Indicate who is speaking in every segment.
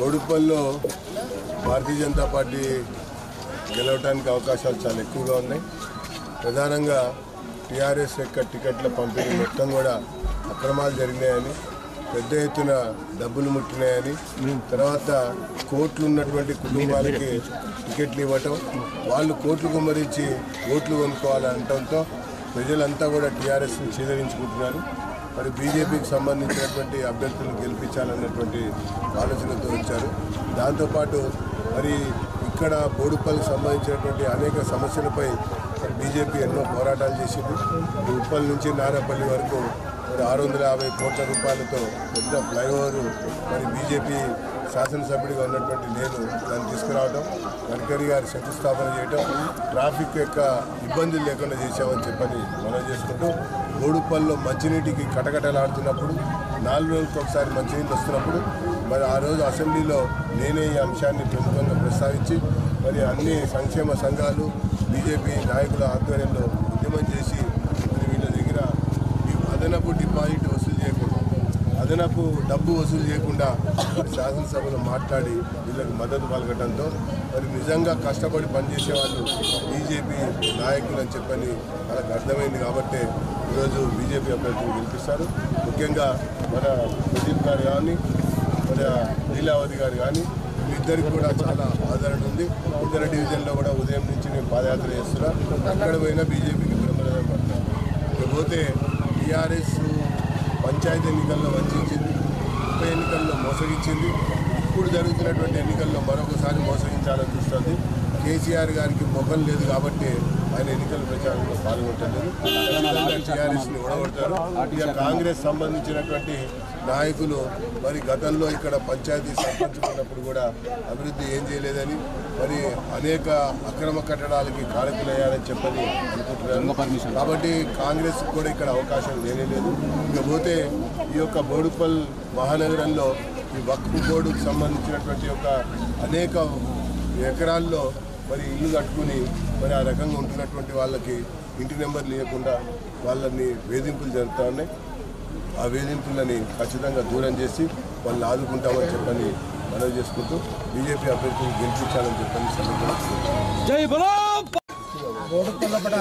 Speaker 1: బోడుప్పల్లో భారతీయ Janata party గెలవడానికి అవకాశాలు చాలా ఎక్కువగా ఉన్నాయి ప్రధానంగా టీఆర్ఎస్ యొక్క టికెట్ల పంపిణీ మొత్తం కూడా అక్రమాలు జరిగినాయని పెద్ద ఎత్తున డబ్బులు ముట్టినాయని తర్వాత కోట్లు ఉన్నటువంటి కుటుంబాలకి టికెట్లు ఇవ్వటం వాళ్ళు కోట్లు కుమ్మరించి ఓట్లు కొనుక్కోవాలని అనటంతో ప్రజలంతా కూడా టీఆర్ఎస్ని చీదరించుకుంటున్నారు మరి బీజేపీకి సంబంధించినటువంటి అభ్యర్థులను గెలిపించాలన్నటువంటి ఆలోచనతో వచ్చారు దాంతోపాటు మరి ఇక్కడ బోడుప్పల్కి సంబంధించినటువంటి అనేక సమస్యలపై మరి బీజేపీ ఎన్నో పోరాటాలు చేసింది ఈ ఉప్పల్ నుంచి నారాపల్లి వరకు మరి ఆరు వందల యాభై కోట్ల రూపాయలతో పెద్ద ఫ్లైఓవర్ మరి బీజేపీ శాసనసభ్యుడిగా ఉన్నటువంటి నేను దాన్ని తీసుకురావడం గడ్కరీ గారి శంకుస్థాపన చేయడం ట్రాఫిక్ యొక్క ఇబ్బందులు లేకుండా చేశామని చెప్పని మనం చేసుకుంటూ బోడుప్పల్లో మంచినీటికి కటకటలాడుతున్నప్పుడు నాలుగు రోజులకు ఒకసారి మంచినీళ్ళు వస్తున్నప్పుడు మరి ఆ రోజు అసెంబ్లీలో నేనే ఈ అంశాన్ని ప్రముఖంగా ప్రస్తావించి మరి అన్ని సంక్షేమ సంఘాలు బీజేపీ నాయకుల ఆధ్వర్యంలో ఉద్యమం చేసి మరి వీళ్ళ దగ్గర ఈ అదనపు డిపాజిట్ వసూలు చేయకుండా అదనపు డబ్బు వసూలు చేయకుండా మరి శాసనసభలో మాట్లాడి వీళ్ళకి మద్దతు పలకడంతో మరి నిజంగా కష్టపడి పనిచేసే వాళ్ళు బీజేపీ నాయకులు అని చెప్పని వాళ్ళకి అర్థమైంది కాబట్టి ఈరోజు బీజేపీ అభ్యర్థులు గెలిపిస్తారు ముఖ్యంగా మన ప్రదీప్ గారు కానీ మన లీలావతి గారు కానీ ఇద్దరికి కూడా చాలా ఆదరణ ఉంది ఇతర డివిజన్లో కూడా ఉదయం నుంచి నేను పాదయాత్ర చేస్తున్నా అక్కడ పోయినా బీజేపీకి బ్రహ్మరథం పడతాను ఇకపోతే టీఆర్ఎస్ పంచాయతీ ఎన్నికల్లో వంచింది ఉప ఎన్నికల్లో మోసగించింది ఇప్పుడు జరుగుతున్నటువంటి ఎన్నికల్లో మరొకసారి మోసగించాలని చూస్తుంది కేసీఆర్ గారికి ముఖం లేదు కాబట్టి ఆయన ఎన్నికల ప్రచారంలో పాల్గొంటలేదు టీఆర్ఎస్ని ఓడగొడతారు ఇక కాంగ్రెస్ సంబంధించినటువంటి నాయకులు మరి గతంలో ఇక్కడ పంచాయతీ సర్పంచ్ ఉన్నప్పుడు కూడా అభివృద్ధి ఏం చేయలేదని మరి అనేక అక్రమ కట్టడాలకి కారకులయ్యారని చెప్పని అనుకుంటున్నారు కాబట్టి కాంగ్రెస్ కూడా ఇక్కడ అవకాశం లేనే లేదు ఇకపోతే ఈ యొక్క బోడుపల్ మహానగరంలో ఈ వక్ఫ్ బోర్డుకు సంబంధించినటువంటి యొక్క అనేక ఎకరాల్లో మరి ఇల్లు కట్టుకుని మరి ఆ రకంగా ఉంటున్నటువంటి వాళ్ళకి ఇంటి నెంబర్ లేకుండా వాళ్ళని వేధింపులు జరుగుతూ ఉన్నాయి ఆ వేధింపులని ఖచ్చితంగా దూరం చేసి వాళ్ళని ఆదుకుంటామని చెప్పని మనవి చేసుకుంటూ బీజేపీ అభ్యర్థిని గెలిపించాలని చెప్పని సందర్భంగా
Speaker 2: జై బలో
Speaker 3: బోడుకొల్లపట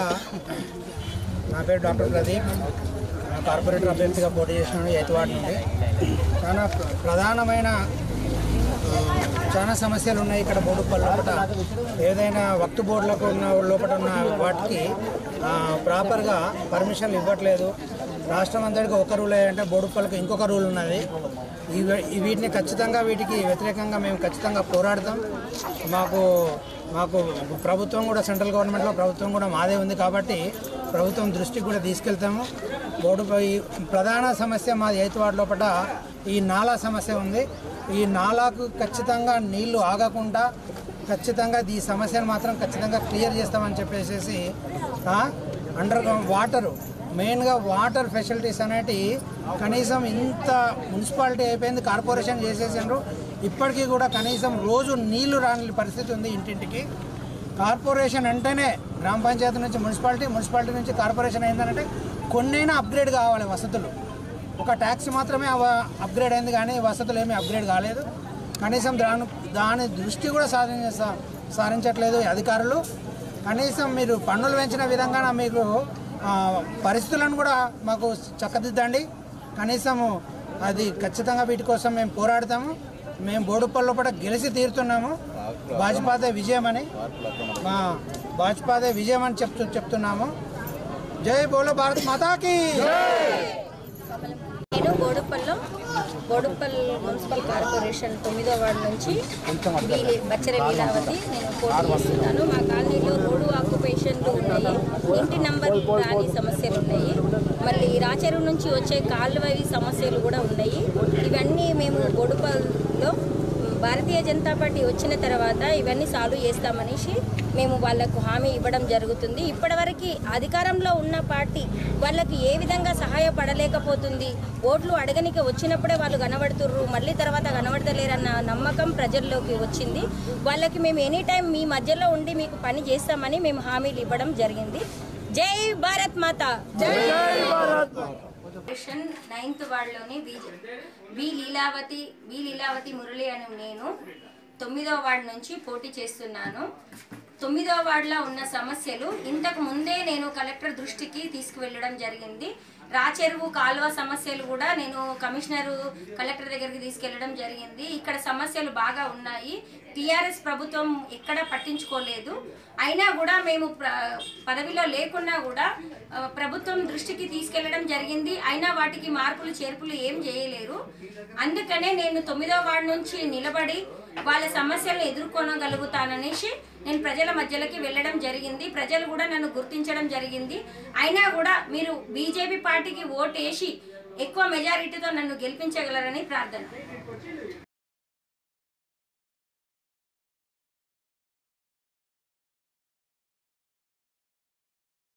Speaker 3: నా పేరు డాక్టర్ ప్రదీప్ నా కార్పొరేటర్ అభ్యర్థిగా పోటీ చేసినాను ఎయిత్వాడ్ నుండి చాలా ప్ర- ప్రధానమైన ఆ, చాలా సమస్యలు ఉన్నాయి ఇక్కడ బోడుపల్ లోపల ఏదైనా వక్తు బోర్డులకు ఉన్న లోపల ఉన్న వాటికి ఆ, ప్రాపర్గా పర్మిషన్లు ఇవ్వట్లేదు రాష్ట్రం అంతటికి ఒక రూల్ అంటే బోడుపల్కి ఇంకొక రూల్ ఉన్నది ఇవి- ఈ వీటిని ఖచ్చితంగా వీటికి వ్యతిరేకంగా మేము ఖచ్చితంగా పోరాడతాం మాకు మాకు ప్రభుత్వం కూడా సెంట్రల్ గవర్నమెంట్లో ప్రభుత్వం కూడా మాదే ఉంది కాబట్టి ప్రభుత్వం దృష్టికి కూడా తీసుకెళ్తాము బోర్డుపై ప్రధాన సమస్య మాది ఎయిత్ వార్డు లోపల ఈ నాలా సమస్య ఉంది ఈ నాలాకు ఖచ్చితంగా నీళ్లు ఆగకుండా ఖచ్చితంగా ఈ సమస్యను మాత్రం ఖచ్చితంగా క్లియర్ చేస్తామని చెప్పేసి అండర్ గ్రౌండ్ వాటరు మెయిన్గా వాటర్ ఫెసిలిటీస్ అనేటి కనీసం ఇంత మున్సిపాలిటీ అయిపోయింది కార్పొరేషన్ చేసేసిండ్రు ఇప్పటికీ కూడా కనీసం రోజు నీళ్లు రాని పరిస్థితి ఉంది ఇంటింటికి కార్పొరేషన్ అంటేనే గ్రామ పంచాయతీ నుంచి మున్సిపాలిటీ మున్సిపాలిటీ నుంచి కార్పొరేషన్ అయిందనంటే కొన్నైనా అప్గ్రేడ్ కావాలి వసతులు ఒక ట్యాక్స్ మాత్రమే అవ- అప్గ్రేడ్ అయింది కానీ వసతులు ఏమీ అప్గ్రేడ్ కాలేదు కనీసం దాని దాని దృష్టి కూడా సాధించ సా- సారించట్లేదు ఈ అధికారులు కనీసం మీరు పన్నులు పెంచిన విధంగా మీకు ఆ, పరిస్థితులను కూడా మాకు చక్కదిద్దండి కనీసము అది ఖచ్చితంగా వీటి కోసం మేము పోరాడతాము మేము బోడుపల్లి లోపల గెలిచి తీరుతున్నాము భాజపాదే విజయం అని మా భాజపాదే విజయం అని చెప్తూ చెప్తున్నాము జై బోలో భారత్ మాతాకి
Speaker 4: నేను బోడుపల్లో బోడుపల్ మున్సిపల్ కార్పొరేషన్ తొమ్మిదో వార్డు నుంచి బీ- బచ్చర లీలావతి నేను పోటీ చేస్తున్నాను మా కాలనీలో రోడ్డు ఆక్యుపేషన్లు ఉన్నాయి ఇంటి నంబర్ రాని సమస్యలు ఉన్నాయి మళ్ళీ రాచెరువు నుంచి వచ్చే కాలువవి సమస్యలు కూడా ఉన్నాయి ఇవన్నీ మేము బోడుపల్లో భారతీయ జనతా పార్టీ వచ్చిన తర్వాత ఇవన్నీ సాల్వ్ చేస్తామనేసి మేము వాళ్ళకు హామీ ఇవ్వడం జరుగుతుంది ఇప్పటివరకు అధికారంలో ఉన్న పార్టీ వాళ్ళకి ఏ విధంగా సహాయపడలేకపోతుంది ఓట్లు అడగనికి వచ్చినప్పుడే వాళ్ళు కనబడుతుర్రు మళ్ళీ తర్వాత కనబడతలేరన్న నమ్మకం ప్రజల్లోకి వచ్చింది వాళ్ళకి మేము ఎనీ టైం మీ మధ్యలో ఉండి మీకు పని చేస్తామని మేము హామీలు ఇవ్వడం జరిగింది జై భారత్ మాత మిషన్ నైన్త్ వార్డులోని బీజే బి లీలావతి బి లీలావతి మురళి అని నేను తొమ్మిదో వార్డు నుంచి పోటీ చేస్తున్నాను తొమ్మిదో వార్డులో ఉన్న సమస్యలు ఇంతకు ముందే నేను కలెక్టర్ దృష్టికి తీసుకువెళ్ళడం జరిగింది రాచెరువు కాలువ సమస్యలు కూడా నేను కమిషనరు కలెక్టర్ దగ్గరికి తీసుకెళ్ళడం జరిగింది ఇక్కడ సమస్యలు బాగా ఉన్నాయి టీఆర్ఎస్ ప్రభుత్వం ఎక్కడ పట్టించుకోలేదు అయినా కూడా మేము ప్ర పదవిలో లేకున్నా కూడా ఆ, ప్రభుత్వం దృష్టికి తీసుకెళ్లడం జరిగింది అయినా వాటికి మార్పులు చేర్పులు ఏం చేయలేరు అందుకనే నేను తొమ్మిదో వార్డు నుంచి నిలబడి వాళ్ళ సమస్యలను ఎదుర్కొనగలుగుతాననేసి నేను ప్రజల మధ్యలోకి వెళ్ళడం జరిగింది ప్రజలు కూడా నన్ను గుర్తించడం జరిగింది అయినా కూడా మీరు బీజేపీ పార్టీకి ఓటు వేసి ఎక్కువ మెజారిటీతో నన్ను గెలిపించగలరని ప్రార్థన